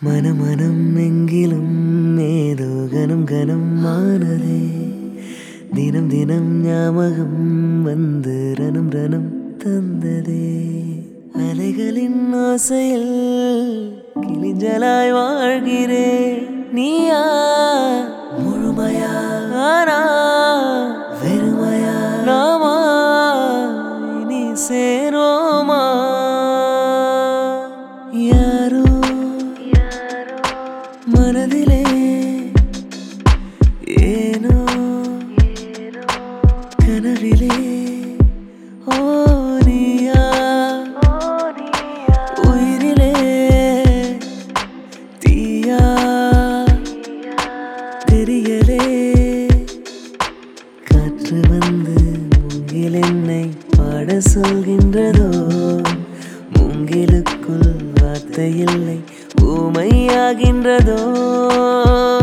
மனமனம் எங்கிலும் ஏதோ கனம் கனம் ஆனதே தினம் தினம் ஞாபகம் வந்து ரனம் ரனம் தந்ததே அலைகளின் ஆசையில் கிளிஞ்சலாய் வாழ்கிறேன் நீயா முழுமையா ஆனா வெறுமையா நாமா இனி சேரோமா யாரோ மனதிலே ஏனோ கனவிலே ஓ நீயா உயிரிலே தீயா தெரியலே காற்று வந்து மூங்கில் என்னை பாட சொல்கின்றதோ மூங்கிலுக்குள் வார்த்தை இல்லை ஊமையாகின்றதோ